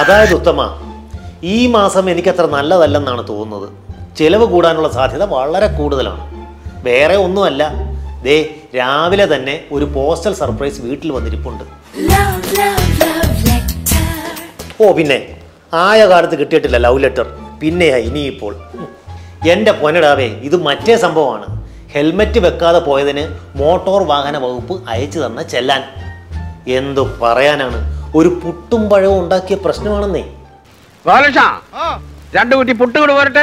അതായത് ഉത്തമ ഈ മാസം എനിക്കത്ര നല്ലതല്ലെന്നാണ് തോന്നുന്നത് ചിലവ് കൂടാനുള്ള സാധ്യത വളരെ കൂടുതലാണ് വേറെ ഒന്നുമല്ല ദേ രാവിലെ തന്നെ ഒരു പോസ്റ്റൽ സർപ്രൈസ് വീട്ടിൽ വന്നിരിപ്പുണ്ട് Love, love, love letter. ഓ പിന്നെ ആയ കാലത്ത് കിട്ടിയിട്ടില്ല ലവ് ലെറ്റർ പിന്നെയാ ഇനിയിപ്പോൾ ഉം. എൻ്റെ പൊന്നടാവേ ഇത് മറ്റേ സംഭവമാണ് ഹെൽമെറ്റ് വെക്കാതെ പോയതിന് മോട്ടോർ വാഹന വകുപ്പ് അയച്ചു തന്ന ചെല്ലാൻ എന്തു പറയാനാണ് ഒരു പുട്ടും പഴവും ഉണ്ടാക്കിയ പ്രശ്നമാണെന്നേ ബാലകൃഷ്ണ രണ്ടു കുറ്റി പുട്ടുകൂടെ പോരട്ടെ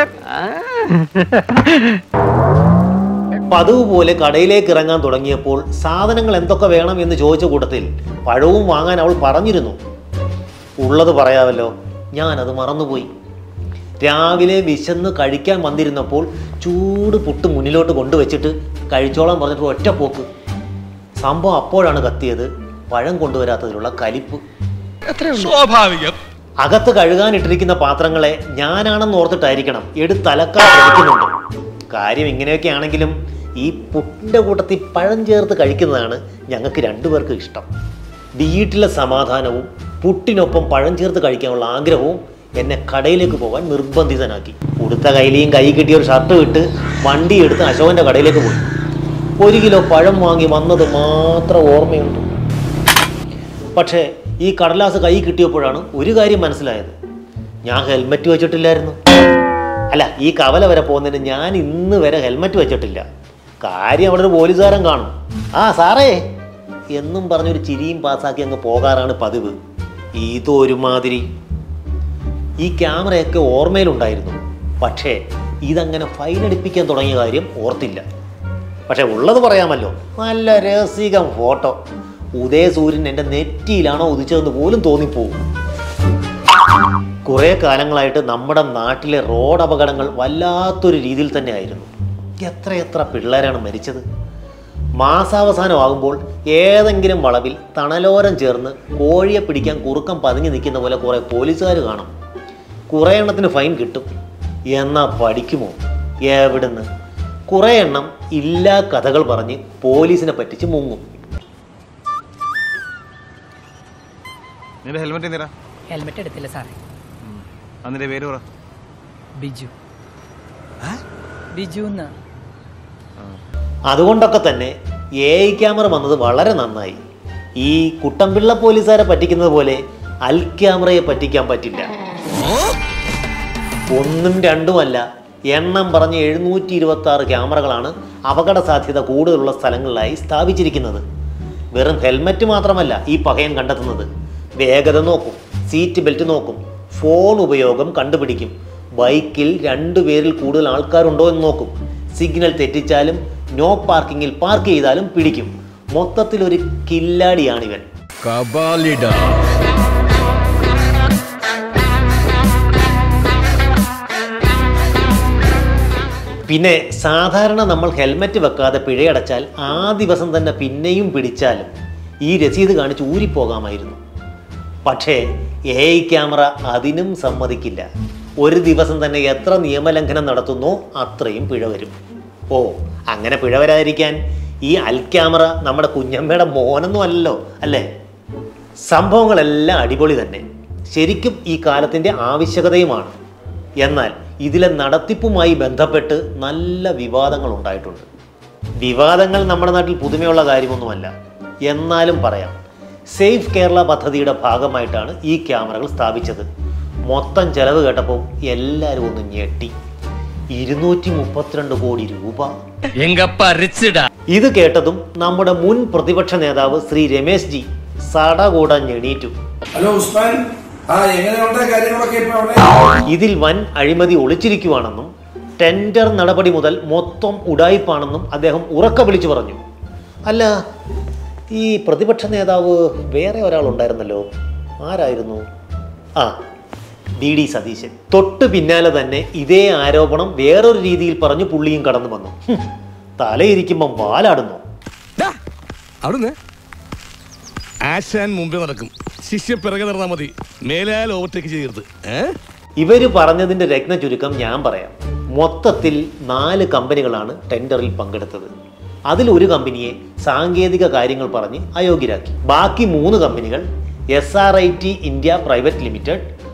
പതിവ് പോലെ കടയിലേക്ക് ഇറങ്ങാൻ തുടങ്ങിയപ്പോൾ സാധനങ്ങൾ എന്തൊക്കെ വേണം എന്ന് ചോദിച്ച കൂട്ടത്തിൽ പഴവും വാങ്ങാൻ അവൾ പറഞ്ഞിരുന്നു ഉള്ളത് പറയാമല്ലോ ഞാനത് മറന്നുപോയി രാവിലെ വിശന്ന് കഴിക്കാൻ വന്നിരുന്നപ്പോൾ ചൂട് പുട്ട് മുന്നിലോട്ട് കൊണ്ടുവച്ചിട്ട് കഴിച്ചോളാൻ പറഞ്ഞിട്ട് ഒറ്റ പോക്ക് സംഭവം അപ്പോഴാണ് കത്തിയത് പഴം കൊണ്ടുവരാത്തതിലുള്ള കലിപ്പ് സ്വാഭാവികം അകത്ത് കഴുകാനിട്ടിരിക്കുന്ന പാത്രങ്ങളെ ഞാനാണെന്ന് ഓർത്തിട്ടായിരിക്കണം എടുത്തലക്കാൻ ശ്രമിക്കുന്നുണ്ട് കാര്യം ഇങ്ങനെയൊക്കെ ആണെങ്കിലും ഈ പുട്ടിൻ്റെ കൂട്ടത്തിൽ പഴം ചേർത്ത് കഴിക്കുന്നതാണ് ഞങ്ങൾക്ക് രണ്ടുപേർക്ക് ഇഷ്ടം വീട്ടിലെ സമാധാനവും പുട്ടിനൊപ്പം പഴം ചേർത്ത് കഴിക്കാനുള്ള ആഗ്രഹവും എന്നെ കടയിലേക്ക് പോകാൻ നിർബന്ധിതനാക്കി ഉടുത്ത കയ്യിലെയും കൈ കിട്ടിയ ഒരു ഷർട്ട് വിട്ട് വണ്ടി എടുത്ത് അശോകൻ്റെ കടയിലേക്ക് പോയി ഒരു കിലോ പഴം വാങ്ങി വന്നത് മാത്രം ഓർമ്മയുണ്ട് പക്ഷേ ഈ കടലാസ് കൈ കിട്ടിയപ്പോഴാണ് ഒരു കാര്യം മനസ്സിലായത് ഞാൻ ഹെൽമെറ്റ് വെച്ചിട്ടില്ലായിരുന്നു അല്ല ഈ കവല വരെ പോകുന്നതിന് ഞാൻ ഇന്ന് വരെ ഹെൽമെറ്റ് വെച്ചിട്ടില്ല കാര്യം അവിടെ ഒരു പോലീസുകാരൻ കാണും ആ സാറേ എന്നും പറഞ്ഞൊരു ചിരിയും പാസ്സാക്കി അങ്ങ് പോകാറാണ് പതിവ് ഇതൊരുമാതിരി ഈ ക്യാമറയൊക്കെ ഓർമ്മയിലുണ്ടായിരുന്നു പക്ഷേ ഇതങ്ങനെ ഫൈൻ അടിപ്പിക്കാൻ തുടങ്ങിയ കാര്യം ഓർത്തില്ല പക്ഷെ ഉള്ളത് പറയാമല്ലോ നല്ല രസികം ഫോട്ടോ ഉദയസൂര്യൻ എൻ്റെ നെറ്റിയിലാണോ ഉദിച്ചതെന്ന് പോലും തോന്നിപ്പോവും കുറേ കാലങ്ങളായിട്ട് നമ്മുടെ നാട്ടിലെ റോഡ് അപകടങ്ങൾ വല്ലാത്തൊരു രീതിയിൽ തന്നെ ആയിരുന്നു എത്രയെത്ര പിള്ളേരാണ് മരിച്ചത് മാസാവസാനമാകുമ്പോൾ ഏതെങ്കിലും വളവിൽ തണലോരം ചേർന്ന് കോഴിയെ പിടിക്കാൻ കുറുക്കം പതുങ്ങി നിൽക്കുന്ന പോലെ കുറേ പോലീസുകാർ കാണും കുറേ എണ്ണത്തിന് ഫൈൻ കിട്ടും എന്നാ പഠിക്കുമോ എവിടുന്ന് കുറേ എണ്ണം ഇല്ലാ കഥകൾ പറഞ്ഞ് പോലീസിനെ പറ്റിച്ച് മുങ്ങും നിന്റെ ഹെൽമെറ്റ് എന്തിനാ ഹെൽമെറ്റ് എടുത്തില്ല സാറേ അതിന്റെ പേര് പറ ബിജു ബിജു എന്നാ അതുകൊണ്ടൊക്കെ തന്നെ എ ഐ ക്യാമറ വന്നത് വളരെ നന്നായി ഈ കുട്ടമ്പിള്ള പോലീസുകാരെ പറ്റിക്കുന്നത് പോലെ അൽ ക്യാമറയെ പറ്റിക്കാൻ പറ്റില്ല ഒന്നും രണ്ടുമല്ല എണ്ണം പറഞ്ഞ് എഴുന്നൂറ്റി ഇരുപത്തി ആറ് ക്യാമറകളാണ് അപകട സാധ്യത കൂടുതലുള്ള സ്ഥലങ്ങളിലായി സ്ഥാപിച്ചിരിക്കുന്നത് വെറും ഹെൽമറ്റ് മാത്രമല്ല ഈ പകയം കണ്ടെത്തുന്നത് വേഗത നോക്കും സീറ്റ് ബെൽറ്റ് നോക്കും ഫോൺ ഉപയോഗം കണ്ടുപിടിക്കും ബൈക്കിൽ രണ്ടു പേരിൽ കൂടുതൽ ആൾക്കാരുണ്ടോ എന്ന് നോക്കും സിഗ്നൽ തെറ്റിച്ചാലും നോ പാർക്കിങ്ങിൽ പാർക്ക് ചെയ്താലും പിടിക്കും മൊത്തത്തിൽ ഒരു കില്ലാടിയാണിവൻ കബാലിഡ പിന്നെ സാധാരണ നമ്മൾ ഹെൽമെറ്റ് വെക്കാതെ പിഴയടച്ചാൽ ആ ദിവസം തന്നെ പിന്നെയും പിടിച്ചാലും ഈ രസീത് കാണിച്ച് ഊരിപ്പോകാമായിരുന്നു പക്ഷേ എ ഐ ക്യാമറ അതിനും സമ്മതിക്കില്ല ഒരു ദിവസം തന്നെ എത്ര നിയമലംഘനം നടത്തുന്നോ അത്രയും പിഴ വരും ഓ അങ്ങനെ പിഴ വരാതിരിക്കാൻ ഈ അൽ ക്യാമറ നമ്മുടെ കുഞ്ഞമ്മയുടെ മോനൊന്നും അല്ലല്ലോ അല്ലേ സംഭവങ്ങളെല്ലാം അടിപൊളി തന്നെ ശരിക്കും ഈ കാലത്തിൻ്റെ ആവശ്യകതയുമാണ് എന്നാൽ ഇതിലെ നടത്തിപ്പുമായി ബന്ധപ്പെട്ട് നല്ല വിവാദങ്ങൾ ഉണ്ടായിട്ടുണ്ട് വിവാദങ്ങൾ നമ്മുടെ നാട്ടിൽ പുതുമയുള്ള കാര്യമൊന്നുമല്ല എന്നാലും പറയാം സേഫ് കേരള പദ്ധതിയുടെ ഭാഗമായിട്ടാണ് ഈ ക്യാമറകൾ സ്ഥാപിച്ചത് മൊത്തം ചെലവ് കേട്ടപ്പോൾ എല്ലാവരും ഒന്ന് ഞെട്ടി ഇരുന്നൂറ്റി മുപ്പത്തിരണ്ട് കോടി രൂപ എങ്ക പരിച്ചിട ഇത് കേട്ടതും നമ്മുടെ മുൻ പ്രതിപക്ഷ നേതാവ് ശ്രീ രമേശ് ജി സടകൂടാൻ ഞെണീറ്റു ഹലോ ഉസ്മാൻ ആ എങ്ങനെയുണ്ട് കാര്യങ്ങളൊക്കെ ഇപ്പൊ അവിടെ ഇതിൽ വൻ അഴിമതി ഒളിച്ചിരിക്കുവാണെന്നും ടെൻഡർ നടപടി മുതൽ മൊത്തം ഉടായിപ്പാണെന്നും അദ്ദേഹം ഉറക്ക വിളിച്ചു പറഞ്ഞു അല്ല ഈ പ്രതിപക്ഷ നേതാവ് വേറെ ഒരാളുണ്ടായിരുന്നല്ലോ ആരായിരുന്നു ആ ഡി ഡി സതീശൻ തൊട്ട് പിന്നാലെ തന്നെ ഇതേ ആരോപണം വേറൊരു രീതിയിൽ പറഞ്ഞു പുള്ളിയും കടന്നു വന്നു ഹും, തലയിരിക്കുമ്പം വാലാടുന്നു അവിടുന്ന് ആശാൻ മുമ്പേ നടക്കും ശിഷ്യ പിറകെ നടന്നാൽ മതി മേലാൽ ഓവർടേക്ക് ചെയ്യരുത് ഏ ഇവര് പറഞ്ഞതിന്റെ രത്ന ചുരുക്കം ഞാൻ പറയാം മൊത്തത്തിൽ നാല് കമ്പനികളാണ് ടെൻഡറിൽ പങ്കെടുത്തത് അതിൽ ഒരു കമ്പനിയെ സാങ്കേതിക കാര്യങ്ങൾ പറഞ്ഞ് അയോഗ്യരാക്കി ബാക്കി മൂന്ന് കമ്പനികൾ S R I T India private limited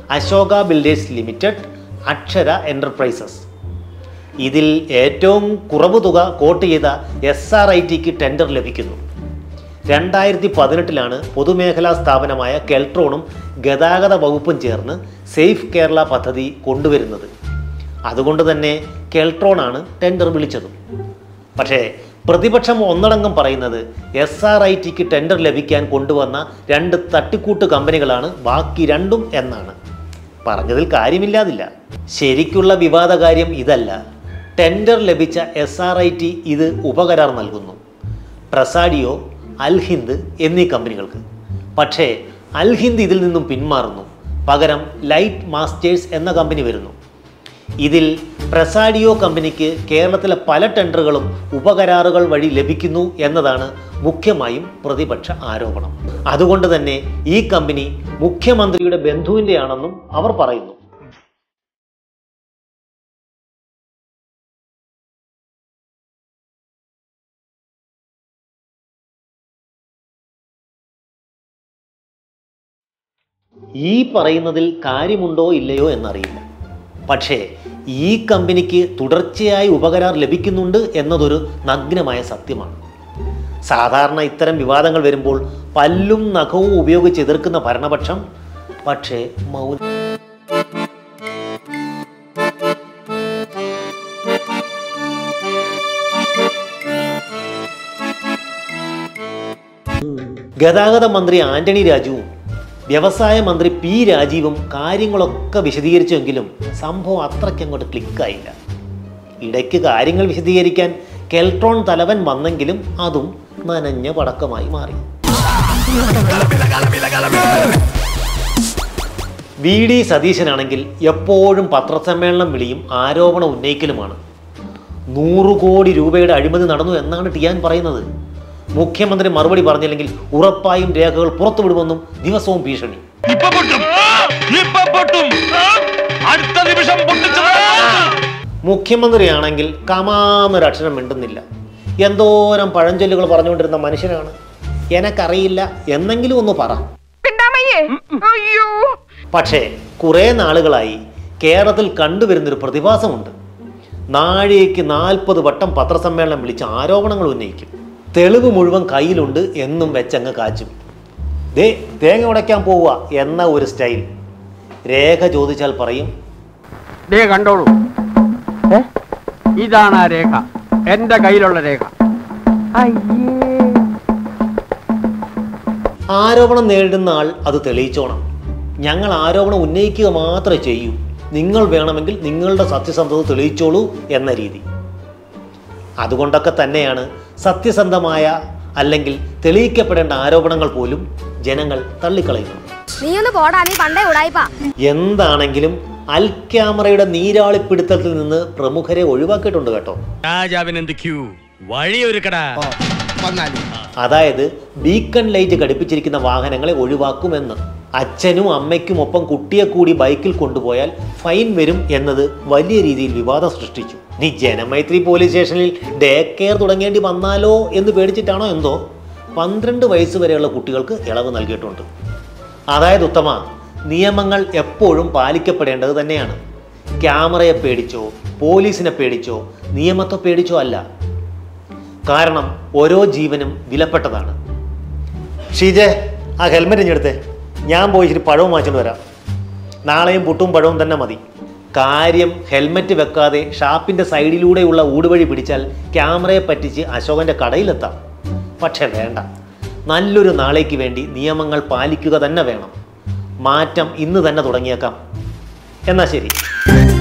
Ashoka builders limited Akshara enterprises ഇതിൽ ഏറ്റവും കുറവ് തുക കോട്ട് ചെയ്ത എസ് ആർ ഐ ടിക്ക് ടെൻഡർ ലഭിക്കുന്നു രണ്ടായിരത്തി പതിനെട്ടിലാണ് പൊതുമേഖലാ സ്ഥാപനമായ കെൽട്രോണും ഗതാഗത വകുപ്പും ചേർന്ന് സേഫ് കേരള പദ്ധതി കൊണ്ടുവരുന്നത് അതുകൊണ്ട് തന്നെ കെൽട്രോണാണ് ടെൻഡർ വിളിച്ചതും പക്ഷേ പ്രതിപക്ഷം ഒന്നടങ്കം പറയുന്നത് എസ് ആർ ഐ ടിക്ക് ടെൻഡർ ലഭിക്കാൻ കൊണ്ടുവന്ന രണ്ട് തട്ടിക്കൂട്ട് കമ്പനികളാണ് ബാക്കി രണ്ടും എന്നാണ് പറഞ്ഞതിൽ കാര്യമില്ലാതില്ല ശരിക്കുള്ള വിവാദ കാര്യം ഇതല്ല ടെൻഡർ ലഭിച്ച എസ് ആർ ഐ ടി ഇത് ഉപകരാർ നൽകുന്നു പ്രസാഡിയോ അൽഹിന്ദ് എന്നീ കമ്പനികൾക്ക് പക്ഷേ അൽഹിന്ദ് ഇതിൽ നിന്നും പിന്മാറുന്നു പകരം ലൈറ്റ് മാസ്റ്റേഴ്സ് എന്ന കമ്പനി വരുന്നു ഇതിൽ പ്രസാഡിയോ കമ്പനിക്ക് കേരളത്തിലെ പല ടെൻഡറുകളും ഉപകരാറുകൾ വഴി ലഭിക്കുന്നു എന്നതാണ് മുഖ്യമായും പ്രതിപക്ഷ ആരോപണം അതുകൊണ്ട് തന്നെ ഈ കമ്പനി മുഖ്യമന്ത്രിയുടെ ബന്ധുവിൻ്റെയാണെന്നും അവർ പറയുന്നു ഈ പറയുന്നതിൽ കാര്യമുണ്ടോ ഇല്ലയോ എന്നറിയില്ല പക്ഷേ ഈ കമ്പനിക്ക് തുടർച്ചയായി ഉപകരാർ ലഭിക്കുന്നുണ്ട് എന്നതൊരു നഗ്നമായ സത്യമാണ് സാധാരണ ഇത്തരം വിവാദങ്ങൾ വരുമ്പോൾ പല്ലും നഖവും ഉപയോഗിച്ച് എതിർക്കുന്ന ഭരണപക്ഷം പക്ഷേ മൗന ഗതാഗത മന്ത്രി ആന്റണി രാജുവും വ്യവസായ മന്ത്രി പി രാജീവും കാര്യങ്ങളൊക്കെ വിശദീകരിച്ചെങ്കിലും സംഭവം അത്രയ്ക്കങ്ങോട്ട് ക്ലിക്കായില്ല ഇടയ്ക്ക് കാര്യങ്ങൾ വിശദീകരിക്കാൻ കെൽട്രോൺ തലവൻ വന്നെങ്കിലും അതും നനഞ്ഞ പടക്കമായി മാറി വി ഡി സതീശനാണെങ്കിൽ എപ്പോഴും പത്രസമ്മേളനം വിളിയും ആരോപണം ഉന്നയിക്കലുമാണ് നൂറ് കോടി രൂപയുടെ അഴിമതി നടന്നു എന്നാണ് ടിയാൻ പറയുന്നത് മുഖ്യമന്ത്രി മറുപടി പറഞ്ഞില്ലെങ്കിൽ ഉറപ്പായും രേഖകൾ പുറത്തുവിടുമെന്നും ദിവസവും ഭീഷണി അടുത്ത നിമിഷം മുഖ്യമന്ത്രിയാണെങ്കിൽ കമാന്നൊരു അക്ഷരം മിണ്ടുന്നില്ല എന്തോരം പഴഞ്ചൊല്ലുകൾ പറഞ്ഞുകൊണ്ടിരുന്ന മനുഷ്യനാണ് എനക്കറിയില്ല എന്നെങ്കിലും ഒന്ന് പറ പക്ഷേ കുറേ നാളുകളായി കേരളത്തിൽ കണ്ടുവരുന്നൊരു പ്രതിഭാസമുണ്ട് നാഴികയ്ക്ക് നാൽപ്പത് വട്ടം പത്രസമ്മേളനം വിളിച്ച് ആരോപണങ്ങൾ ഉന്നയിക്കും തെളിവ് മുഴുവൻ കയ്യിലുണ്ട് എന്നും വെച്ചങ്ങ് കാച്ചും ദേ തേങ്ങ ഉടയ്ക്കാൻ പോവുക എന്ന ഒരു സ്റ്റൈൽ രേഖ ചോദിച്ചാൽ പറയും ദേ കണ്ടോളൂ ഏ? ഇതാണ് ആ രേഖ എന്റെ കയ്യിലുള്ള രേഖ ആരോപണം നേരിടുന്ന ആൾ അത് തെളിയിച്ചോണം ഞങ്ങൾ ആരോപണം ഉന്നയിക്കുക മാത്രമേ ചെയ്യൂ നിങ്ങൾ വേണമെങ്കിൽ നിങ്ങളുടെ സത്യസന്ധത തെളിയിച്ചോളൂ എന്ന രീതി അതുകൊണ്ടൊക്കെ തന്നെയാണ് സത്യസന്ധമായ അല്ലെങ്കിൽ തെളിയിക്കപ്പെടേണ്ട ആരോപണങ്ങൾ പോലും ജനങ്ങൾ തള്ളിക്കളയുന്നത് നീ ഒന്ന് പോടാ നീ പണ്ടേ ഉടായിപ്പാ എന്താണെങ്കിലും അൽ ക്യാമറയുടെ നീരാളിപ്പിടുത്തത്തിൽ നിന്ന് പ്രമുഖരെ ഒഴിവാക്കിയിട്ടുണ്ട് കേട്ടോ രാജാവിനെന്ത് ക്യൂ വഴിയൊരുക്കടാ അതായത് ബീക്കൺ ലൈറ്റ് ഘടിപ്പിച്ചിരിക്കുന്ന വാഹനങ്ങളെ ഒഴിവാക്കുമെന്ന് അച്ഛനും അമ്മയ്ക്കും ഒപ്പം കുട്ടിയെ കൂടി ബൈക്കിൽ കൊണ്ടുപോയാൽ ഫൈൻ വരും എന്നത് വലിയ രീതിയിൽ വിവാദം സൃഷ്ടിച്ചു നീ ജനമൈത്രി പോലീസ് സ്റ്റേഷനിൽ ഡേ കെയർ തുടങ്ങേണ്ടി വന്നാലോ എന്ന് പേടിച്ചിട്ടാണോ എന്തോ പന്ത്രണ്ട് വയസ്സ് വരെയുള്ള കുട്ടികൾക്ക് ഇളവ് നൽകിയിട്ടുണ്ട് അതായത് ഉത്തമ നിയമങ്ങൾ എപ്പോഴും പാലിക്കപ്പെടേണ്ടത് തന്നെയാണ് ക്യാമറയെ പേടിച്ചോ പോലീസിനെ പേടിച്ചോ നിയമത്തെ പേടിച്ചോ അല്ല കാരണം ഓരോ ജീവനും വിലപ്പെട്ടതാണ് ഷീജെ ആ ഹെൽമെറ്റ് ഇഞ്ഞെടുത്തേ ഞാൻ പോയി ഇച്ചിരി പഴവും വാങ്ങിച്ചുകൊണ്ട് വരാം നാളെയും പുട്ടും പഴവും തന്നെ മതി കാര്യം ഹെൽമെറ്റ് വെക്കാതെ ഷാപ്പിൻ്റെ സൈഡിലൂടെയുള്ള ഊടുവഴി പിടിച്ചാൽ ക്യാമറയെ പറ്റിച്ച് അശോകൻ്റെ കടയിലെത്താം പക്ഷെ വേണ്ട നല്ലൊരു നാളേക്ക് വേണ്ടി നിയമങ്ങൾ പാലിക്കുക തന്നെ വേണം മാറ്റം ഇന്ന് തന്നെ തുടങ്ങിയേക്കാം എന്നാ ശരി